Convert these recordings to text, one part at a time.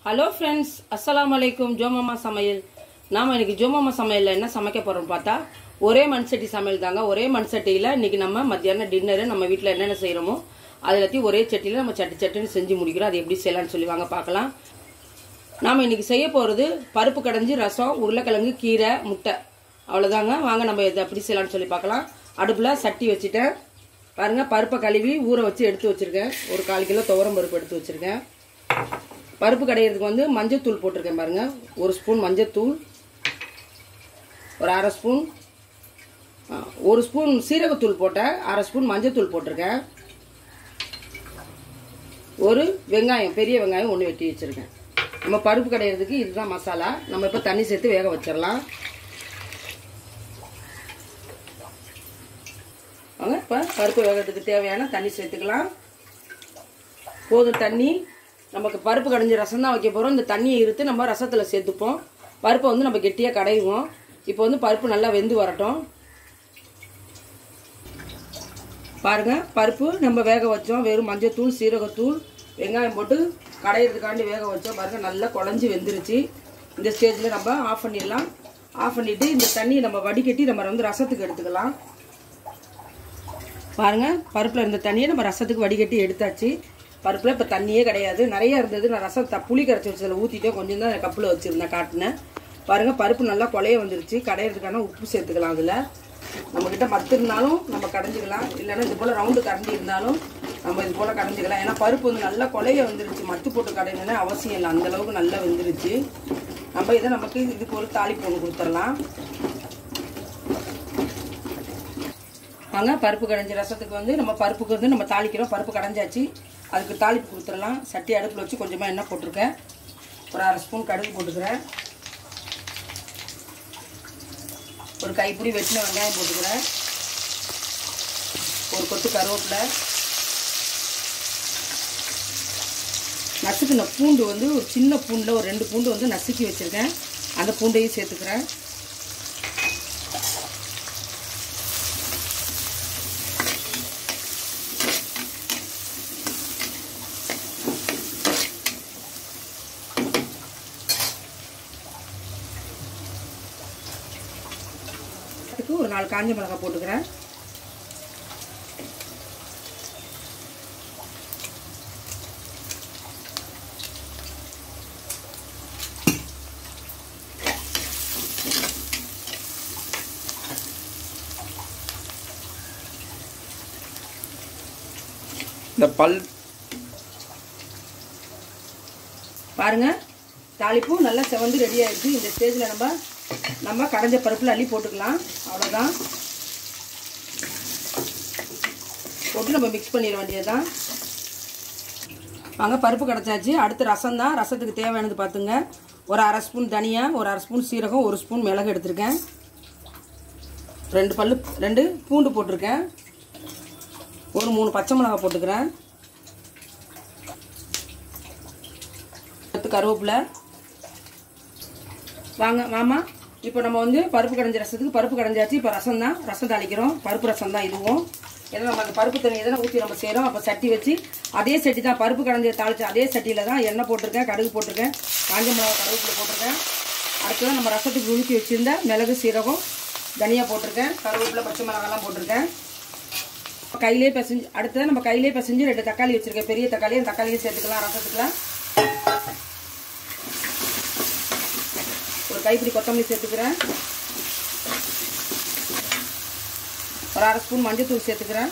hello friends அஸ்ஸலாமு அலைக்கும் ஜோமாமா சமையல் நாம இன்னைக்கு ஜோமாமா சமையல்ல என்ன சமைக்க போறோம் பார்த்தா ஒரே மண் சட்டி சமையல் தாங்க ஒரே மண் சட்டியில இன்னைக்கு நம்ம மத்தியானம் டின்னரு நம்ம வீட்டில் என்னென்ன செய்யறோமோ அது எல்லாத்தையும் ஒரே சட்டியில நம்ம சட்டி சட்டுன்னு செஞ்சு முடிக்கிறோம் அது எப்படி செய்யலாம்னு சொல்லி வாங்க பார்க்கலாம் நாம இன்னைக்கு செய்ய போறது பருப்பு கடைஞ்சி ரசம் உருளைக்கிழங்கு கீரை முட்டை அவ்வளவுதாங்க வாங்க நம்ம இதை எப்படி செய்யலாம்னு சொல்லி பார்க்கலாம் அடுப்புல சட்டி வச்சுட்டேன் பாருங்க பருப்பை கழுவி ஊற வச்சு எடுத்து வச்சிருக்கேன் ஒரு கால் கிலோ துவரம் பருப்பு எடுத்து வச்சிருக்கேன் பருப்பு கடையிறதுக்கு வந்து மஞ்சத்தூள் போட்டிருக்கேன் பாருங்க ஒரு ஸ்பூன் மஞ்சத்தூள் ஒரு அரை ஸ்பூன் ஆ, ஒரு ஸ்பூன் சீரகத்தூள் போட்டேன் அரை ஸ்பூன் மஞ்சத்தூள் போட்டிருக்கேன் ஒரு வெங்காயம் பெரிய வெங்காயம் ஒன்று வெட்டி வச்சிருக்கேன் நம்ம பருப்பு கடையிறதுக்கு இதுதான் மசாலா நம்ம இப்போ தண்ணி சேர்த்து வேக வச்சிடலாம் வாங்க இப்போ பருப்பு வேகிறதுக்கு தேவையான தண்ணி சேர்த்துக்கலாம் போதும் தண்ணி நமக்கு பருப்பு கடைஞ்சி ரசம் தான் வைக்க போகிறோம் இந்த தண்ணியை இருத்து நம்ம ரசத்தில் சேர்த்துப்போம் பருப்பை வந்து நம்ம கெட்டியாக கடையுவோம் இப்போ வந்து பருப்பு நல்லா வெந்து வரட்டும் பாருங்க பருப்பு நம்ம வேக வச்சோம் வெறும் மஞ்சத்தூள் சீரகத்தூள் வெங்காயம் போட்டு கடையிறதுக்காண்டி வேக வச்சோம் பாருங்க நல்லா குழஞ்சி வெந்துருச்சு இந்த ஸ்டேஜில் நம்ம ஆஃப் பண்ணிடலாம் ஆஃப் பண்ணிட்டு இந்த தண்ணியை நம்ம வடிகட்டி நம்ம வந்து ரசத்துக்கு எடுத்துக்கலாம் பாருங்க பருப்பில் இருந்த தண்ணியை நம்ம ரசத்துக்கு வடிகட்டி எடுத்தாச்சு பருப்பில் இப்போ தண்ணியே கிடையாது நிறைய இருந்தது நான் ரசம் த புளி கரைச்சி வச்சதில் ஊற்றிட்டேன் கொஞ்சம் தான் கப்பில் வச்சுருந்தேன் காட்டினேன் பாருங்க பருப்பு நல்லா கொலைய வந்துருச்சு கடையிறதுக்கான உப்பு சேர்த்துக்கலாம் அதில் நம்மக்கிட்ட மத்து இருந்தாலும் நம்ம கடைஞ்சிக்கலாம் இல்லைன்னா இது போல் ரவுண்டு கரண்டி இருந்தாலும் நம்ம இது போல் கடைஞ்சிக்கலாம் ஏன்னா பருப்பு வந்து நல்லா கொலைய வந்துருச்சு மத்து போட்டு கடையணுன்னு அவசியம் இல்லை அந்த அளவுக்கு நல்லா வெந்துருச்சு நம்ம இதை நமக்கு இதுக்கு ஒரு தாளிப்பு ஒன்று கொடுத்துடலாம் வாங்க பருப்பு கடைஞ்ச ரசத்துக்கு வந்து நம்ம பருப்புக்கு வந்து நம்ம தாளிக்கிறோம் பருப்பு கடைஞ்சாச்சு அதுக்கு தாளிப்பு கொடுத்துடலாம் சட்டி அடுப்பில் வச்சு கொஞ்சமாக எண்ணெய் போட்டிருக்கேன் ஒரு அரை ஸ்பூன் கடுகு போட்டுக்கிறேன் ஒரு கைப்பிடி வெட்டின வெங்காயம் போட்டுக்கிறேன் ஒரு கொத்து கருவேப்பிலை நசுக்கின பூண்டு வந்து ஒரு சின்ன பூண்டில் ஒரு ரெண்டு பூண்டு வந்து நசுக்கி வச்சுருக்கேன் அந்த பூண்டையும் சேர்த்துக்கிறேன் அதுக்கு ஒரு நாலு காஞ்ச மிளகாய் போட்டுக்கிறேன் இந்த பல் பாருங்க தாளிப்பும் நல்லா செவந்து ரெடி ஆயிடுச்சு இந்த ஸ்டேஜில் நம்ம நம்ம கடைஞ்ச பருப்பில் அள்ளி போட்டுக்கலாம் அவ்வளோதான் போட்டு நம்ம மிக்ஸ் பண்ணிட வேண்டியதுதான் வாங்க பருப்பு கிடச்சாச்சு அடுத்து ரசம் தான் ரசத்துக்கு தேவையானது பார்த்துங்க ஒரு அரை ஸ்பூன் தனியா ஒரு அரை ஸ்பூன் சீரகம் ஒரு ஸ்பூன் மிளகு எடுத்திருக்கேன் ரெண்டு பல்லு ரெண்டு பூண்டு போட்டிருக்கேன் ஒரு மூணு பச்சை மிளகாய் போட்டுக்கிறேன் அடுத்து கருவேப்பிலை வாங்க மாமா இப்போ நம்ம வந்து பருப்பு கடைஞ்ச ரசத்துக்கு பருப்பு கடைஞ்சாச்சு இப்போ ரசம் தான் ரசம் தாளிக்கிறோம் பருப்பு ரசம் தான் இதுவும் ஏன்னா நம்ம அந்த பருப்பு தண்ணி எதனா ஊற்றி நம்ம செய்கிறோம் அப்போ சட்டி வச்சு அதே சட்டி தான் பருப்பு கடைஞ்ச தாளிச்சு அதே சட்டியில் தான் எண்ணெய் போட்டிருக்கேன் கடுகு போட்டிருக்கேன் காஞ்ச மிளகா கருவேப்பிலை போட்டிருக்கேன் அடுத்ததான் நம்ம ரசத்துக்கு ஊற்றி வச்சுருந்த மிளகு சீரகம் தனியா போட்டிருக்கேன் கருவேப்பிலை பச்சை மிளகாலாம் போட்டிருக்கேன் கையிலே பிசைஞ்சு அடுத்தது நம்ம கையிலே பிசைஞ்சு ரெண்டு தக்காளி வச்சிருக்கேன் பெரிய தக்காளி அந்த தக்காளியும் சேர்த்துக்கலாம் ரசத்துக்குலாம் ஒரு கைப்பிடி கொத்தமல்லி சேர்த்துக்கிறேன் ஒரு அரை ஸ்பூன் மஞ்சத்தூள் சேர்த்துக்கிறேன்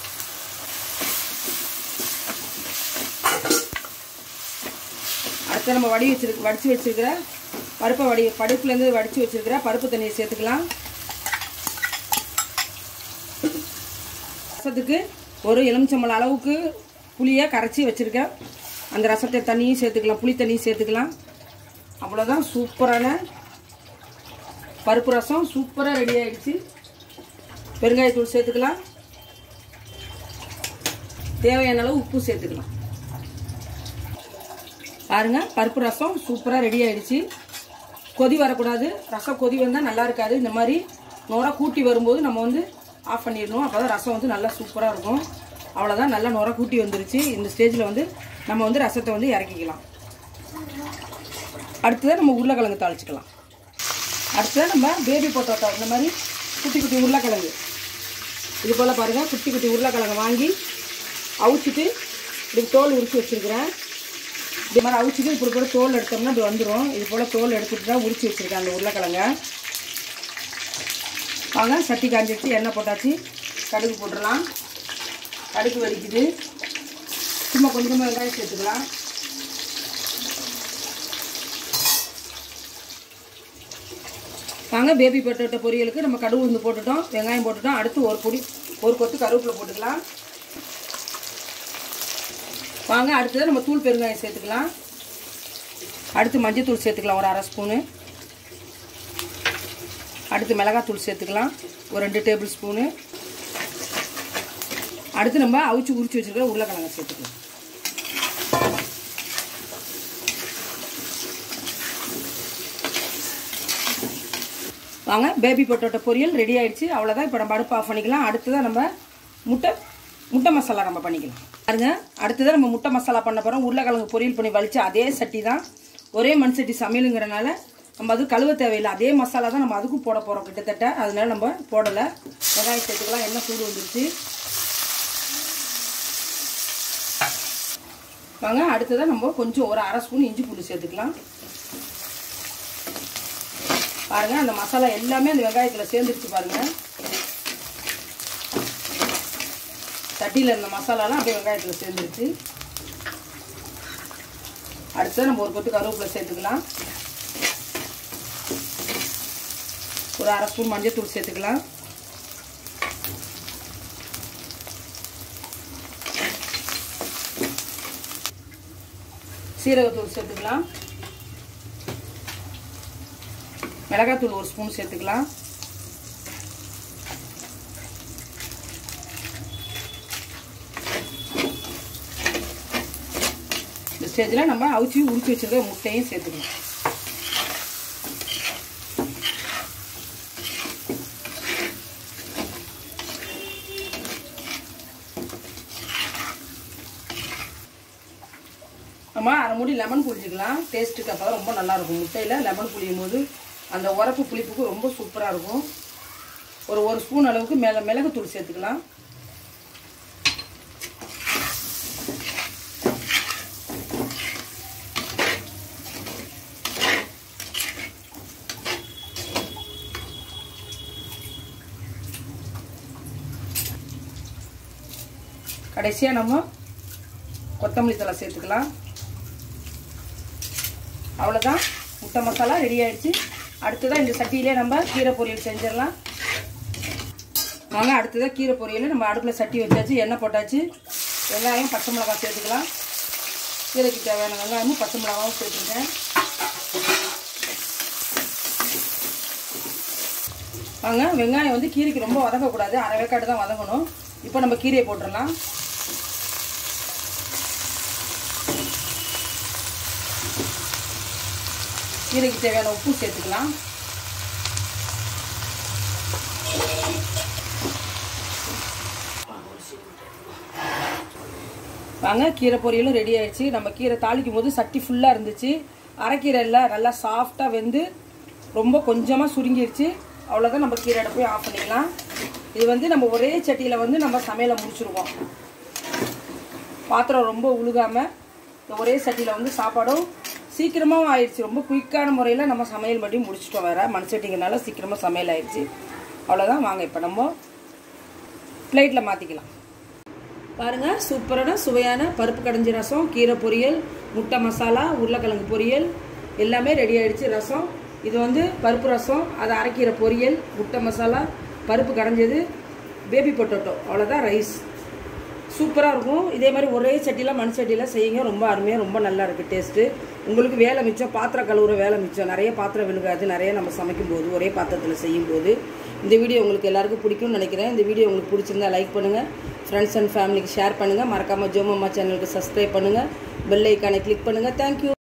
அடுத்து நம்ம வடி வச்சிருக்க வடித்து வச்சிருக்கிற பருப்பை வடி பருப்புலேருந்து வடித்து வச்சிருக்கிற பருப்பு தண்ணியை சேர்த்துக்கலாம் ரசத்துக்கு ஒரு எலுமிச்சம்பழம் அளவுக்கு புளியை கரைச்சி வச்சுருக்கேன் அந்த ரசத்தை தண்ணியும் சேர்த்துக்கலாம் புளி தண்ணியும் சேர்த்துக்கலாம் அவ்வளோதான் சூப்பரான பருப்பு ரசம் சூப்பராக ரெடி ஆயிடுச்சு பெருங்காயத்தூள் சேர்த்துக்கலாம் தேவையான அளவு உப்பு சேர்த்துக்கலாம் பாருங்க பருப்பு ரசம் சூப்பராக ரெடி ஆயிடுச்சு கொதி வரக்கூடாது ரசம் கொதி வந்தால் நல்லா இருக்காது இந்த மாதிரி நோரா கூட்டி வரும்போது நம்ம வந்து ஆஃப் பண்ணிடணும் அப்போ தான் ரசம் வந்து நல்லா சூப்பராக இருக்கும் அவ்வளோதான் நல்லா நுர கூட்டி வந்துருச்சு இந்த ஸ்டேஜில் வந்து நம்ம வந்து ரசத்தை வந்து இறக்கிக்கலாம் அடுத்ததாக நம்ம உருளைக்கிழங்கு தாளிச்சுக்கலாம் அடுத்ததாக நம்ம பேபி பொட்டோட்டோ இந்த மாதிரி குட்டி குட்டி உருளைக்கிழங்கு இது போல் பாருங்கள் குட்டி குட்டி உருளைக்கிழங்கு வாங்கி அவிச்சிட்டு இப்படி தோல் உரிச்சு வச்சுருக்கிறேன் இது மாதிரி அவிச்சிட்டு இப்படி கூட தோல் எடுத்தோம்னா இப்படி வந்துடும் இது போல் தோல் எடுத்துட்டு தான் உரிச்சு வச்சுருக்கேன் அந்த உருளைக்கிழங்க வாங்க சட்டி காஞ்சிடுச்சு எண்ணெய் போட்டாச்சு கடுகு போட்டுடலாம் கடுகு வடிக்குது சும்மா கொஞ்சமாக வெங்காயம் சேர்த்துக்கலாம் வாங்க பேபி பொட்டோட்டோ பொரியலுக்கு நம்ம கடுகு உளுந்து போட்டுட்டோம் வெங்காயம் போட்டுட்டோம் அடுத்து ஒரு பொடி ஒரு கொத்து கருவேப்பிலை போட்டுக்கலாம் வாங்க அடுத்தது நம்ம தூள் பெருங்காயம் சேர்த்துக்கலாம் அடுத்து மஞ்சத்தூள் சேர்த்துக்கலாம் ஒரு அரை ஸ்பூனு அடுத்து மிளகாத்தூள் சேர்த்துக்கலாம் ஒரு ரெண்டு டேபிள் ஸ்பூனு அடுத்து நம்ம அவிச்சு உரிச்சு வச்சுருக்கிற உருளைக்கிழங்கு சேர்த்துக்கலாம் வாங்க பேபி பொட்டோட்டோ பொரியல் ரெடி ஆயிடுச்சு அவ்வளோதான் இப்போ நம்ம அடுப்பு ஆஃப் பண்ணிக்கலாம் அடுத்ததான் நம்ம முட்டை முட்டை மசாலா நம்ம பண்ணிக்கலாம் பாருங்க அடுத்ததான் நம்ம முட்டை மசாலா பண்ண போகிறோம் உருளைக்கிழங்கு பொரியல் பண்ணி வலிச்சு அதே சட்டி தான் ஒரே மண் சட்டி சமையலுங்கிறனால நம்ம அது கழுவ தேவையில்லை அதே மசாலா தான் நம்ம அதுக்கும் போட போகிறோம் கிட்டத்தட்ட அதனால நம்ம போடலை வெங்காயம் சேர்த்துக்கலாம் எண்ணெய் சூடு வந்துருச்சு வாங்க அடுத்ததான் நம்ம கொஞ்சம் ஒரு அரை ஸ்பூன் இஞ்சி பூண்டு சேர்த்துக்கலாம் பாருங்க அந்த மசாலா எல்லாமே அந்த வெங்காயத்தில் சேர்ந்துருச்சு பாருங்க சட்டியில் இருந்த மசாலாலாம் அப்படியே வெங்காயத்தில் சேர்ந்துருச்சு அடுத்து நம்ம ஒரு கொத்து கருவேப்பிலை சேர்த்துக்கலாம் ஒரு அரை ஸ்பூன் மஞ்சள் தூள் சேர்த்துக்கலாம் சீரகத்தூள் சேர்த்துக்கலாம் மிளகாத்தூள் ஒரு ஸ்பூன் சேர்த்துக்கலாம் இந்த ஸ்டேஜில் நம்ம அவிச்சி உரிச்சு வச்சிருக்க முட்டையும் சேர்த்துக்கலாம் நம்ம அரை மூடி லெமன் புளிஞ்சிக்கலாம் டேஸ்ட்டுக்கு அப்போ தான் ரொம்ப நல்லாயிருக்கும் முட்டையில் லெமன் புளியும் போது அந்த உரப்பு புளிப்புக்கு ரொம்ப சூப்பராக இருக்கும் ஒரு ஒரு ஸ்பூன் அளவுக்கு மிள மிளகுத்தூள் சேர்த்துக்கலாம் கடைசியாக நம்ம கொத்தமல்லி தலை சேர்த்துக்கலாம் அவ்வளோதான் முட்டை மசாலா ரெடி ஆயிடுச்சு அடுத்ததாக இந்த சட்டியிலே நம்ம கீரை பொரியல் செஞ்சிடலாம் வாங்க அடுத்ததாக கீரை பொரியல் நம்ம அடுப்பில் சட்டி வச்சாச்சு எண்ணெய் போட்டாச்சு வெங்காயம் பச்சை மிளகாய் சேர்த்துக்கலாம் கீரைக்கு தேவையான வெங்காயமும் பச்சை மிளகாவும் சேர்த்துருக்கேன் வாங்க வெங்காயம் வந்து கீரைக்கு ரொம்ப வதங்கக்கூடாது அரை வேக்காடு தான் வதங்கணும் இப்போ நம்ம கீரையை போட்டுடலாம் கீரைக்கு தேவையான உப்பு சேர்த்துக்கலாம் வாங்க கீரை பொரியலும் ரெடி ஆயிடுச்சு நம்ம கீரை தாளிக்கும் போது சட்டி ஃபுல்லாக இருந்துச்சு அரைக்கீரை இல்லை நல்லா சாஃப்டாக வெந்து ரொம்ப கொஞ்சமாக சுருங்கிருச்சு அவ்வளோதான் நம்ம கீரை போய் ஆஃப் பண்ணிக்கலாம் இது வந்து நம்ம ஒரே சட்டியில் வந்து நம்ம சமையலை முடிச்சிருவோம் பாத்திரம் ரொம்ப உழுகாமல் இந்த ஒரே சட்டியில் வந்து சாப்பாடும் சீக்கிரமாகவும் ஆயிடுச்சு ரொம்ப குயிக்கான முறையில் நம்ம சமையல் பண்ணி முடிச்சிட்டோம் வேற மண் சட்டிங்கனால சீக்கிரமாக சமையல் ஆயிடுச்சு அவ்வளோதான் வாங்க இப்போ நம்ம பிளேட்டில் மாற்றிக்கலாம் பாருங்க சூப்பரான சுவையான பருப்பு கடைஞ்சி ரசம் கீரை பொரியல் முட்டை மசாலா உருளைக்கிழங்கு பொரியல் எல்லாமே ரெடி ஆயிடுச்சு ரசம் இது வந்து பருப்பு ரசம் அது அரைக்கீரை பொரியல் முட்டை மசாலா பருப்பு கடைஞ்சது பேபி பொட்டோட்டோ அவ்வளோதான் ரைஸ் சூப்பராக இருக்கும் இதே மாதிரி ஒரே சட்டியில் மண் சட்டியில் செய்யுங்க ரொம்ப அருமையாக ரொம்ப நல்லா இருக்குது டேஸ்ட்டு உங்களுக்கு வேலை மிச்சம் பாத்திரம் கழுவுற வேலை மிச்சம் நிறைய பாத்திரம் விழுகாது நிறைய நம்ம சமைக்கும் போது ஒரே பாத்திரத்தில் செய்யும் போது இந்த வீடியோ உங்களுக்கு எல்லாருக்கும் பிடிக்கும்னு நினைக்கிறேன் இந்த வீடியோ உங்களுக்கு பிடிச்சிருந்தா லைக் பண்ணுங்கள் ஃப்ரெண்ட்ஸ் அண்ட் ஃபேமிலிக்கு ஷேர் பண்ணுங்கள் மறக்காமல் ஜோமம்மா சேனலுக்கு சப்ஸ்கிரைப் பண்ணுங்கள் பெல் ஐக்கானை கிளிக் பண்ணுங்கள் தேங்க்யூ